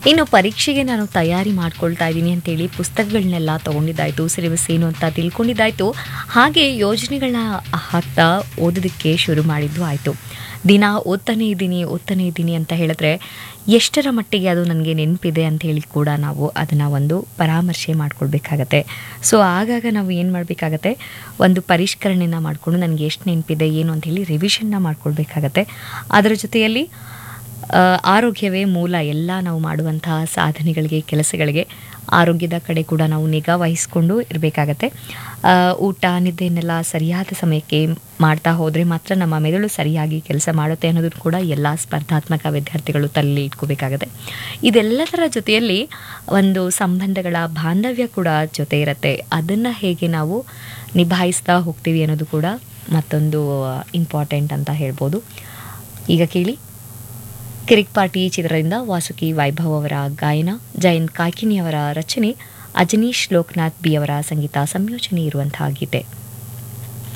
ಇನ್ನು ಪರೀಕ್ಷೆಗೆ ನಾನು ತಯಾರಿ ಮಾಡ್ಕೊಳ್ತಾ ಇದ್ದೀನಿ ಅಂತೇಳಿ ಪುಸ್ತಕಗಳನ್ನೆಲ್ಲ ತೊಗೊಂಡಿದ್ದಾಯಿತು ಸಿಲೆಬಸ್ ಏನು ಅಂತ ತಿಳ್ಕೊಂಡಿದ್ದಾಯಿತು ಹಾಗೆ ಯೋಜನೆಗಳನ್ನ ಹಾಕ್ತಾ ಓದೋದಕ್ಕೆ ಶುರು ಮಾಡಿದ್ದು ಆಯಿತು ದಿನ ಓದ್ತಾನೇ ಇದ್ದೀನಿ ಓದ್ತಾನೇ ಇದ್ದೀನಿ ಅಂತ ಹೇಳಿದ್ರೆ ಎಷ್ಟರ ಮಟ್ಟಿಗೆ ಅದು ನನಗೆ ನೆನಪಿದೆ ಅಂತ ಹೇಳಿ ಕೂಡ ನಾವು ಅದನ್ನು ಒಂದು ಪರಾಮರ್ಶೆ ಮಾಡ್ಕೊಳ್ಬೇಕಾಗತ್ತೆ ಸೊ ಆಗಾಗ ನಾವು ಏನು ಮಾಡಬೇಕಾಗತ್ತೆ ಒಂದು ಪರಿಷ್ಕರಣೆನ ಮಾಡಿಕೊಂಡು ನನಗೆ ಎಷ್ಟು ನೆನಪಿದೆ ಏನು ಅಂತ ಹೇಳಿ ರಿವಿಷನ್ನ ಮಾಡ್ಕೊಳ್ಬೇಕಾಗತ್ತೆ ಅದರ ಜೊತೆಯಲ್ಲಿ ಆ, ಆರೋಗ್ಯವೇ ಮೂಲ ಎಲ್ಲ ನಾವು ಮಾಡುವಂತಹ ಸಾಧನೆಗಳಿಗೆ ಕೆಲಸಗಳಿಗೆ ಆರೋಗ್ಯದ ಕಡೆ ಕೂಡ ನಾವು ನಿಗಾ ವಹಿಸ್ಕೊಂಡು ಇರಬೇಕಾಗತ್ತೆ ಊಟ ನಿದ್ದೆಯನ್ನೆಲ್ಲ ಸರಿಯಾದ ಸಮಯಕ್ಕೆ ಮಾಡ್ತಾ ಹೋದರೆ ಮಾತ್ರ ನಮ್ಮ ಮೆದುಳು ಸರಿಯಾಗಿ ಕೆಲಸ ಮಾಡುತ್ತೆ ಅನ್ನೋದನ್ನು ಕೂಡ ಎಲ್ಲ ಸ್ಪರ್ಧಾತ್ಮಕ ವಿದ್ಯಾರ್ಥಿಗಳು ತಲೆಯಲ್ಲಿ ಇಟ್ಕೋಬೇಕಾಗತ್ತೆ ಇದೆಲ್ಲದರ ಜೊತೆಯಲ್ಲಿ ಒಂದು ಸಂಬಂಧಗಳ ಬಾಂಧವ್ಯ ಕೂಡ ಜೊತೆ ಇರುತ್ತೆ ಅದನ್ನು ಹೇಗೆ ನಾವು ನಿಭಾಯಿಸ್ತಾ ಹೋಗ್ತೀವಿ ಅನ್ನೋದು ಕೂಡ ಮತ್ತೊಂದು ಇಂಪಾರ್ಟೆಂಟ್ ಅಂತ ಹೇಳ್ಬೋದು ಈಗ ಕೇಳಿ ಕಿರಿಕ್ ಪಾರ್ಟಿ ಚಿತ್ರದಿಂದ ವಾಸುಕಿ ವೈಭವ್ ಅವರ ಗಾಯನ ಜಯಂತ್ ಕಾಕಿನಿ ಅವರ ರಚನೆ ಅಜನೀಶ್ ಲೋಕನಾಥ್ ಬಿ ಅವರ ಸಂಗೀತ ಸಂಯೋಜನೆ ಇರುವಂತಹ ಗೀತೆ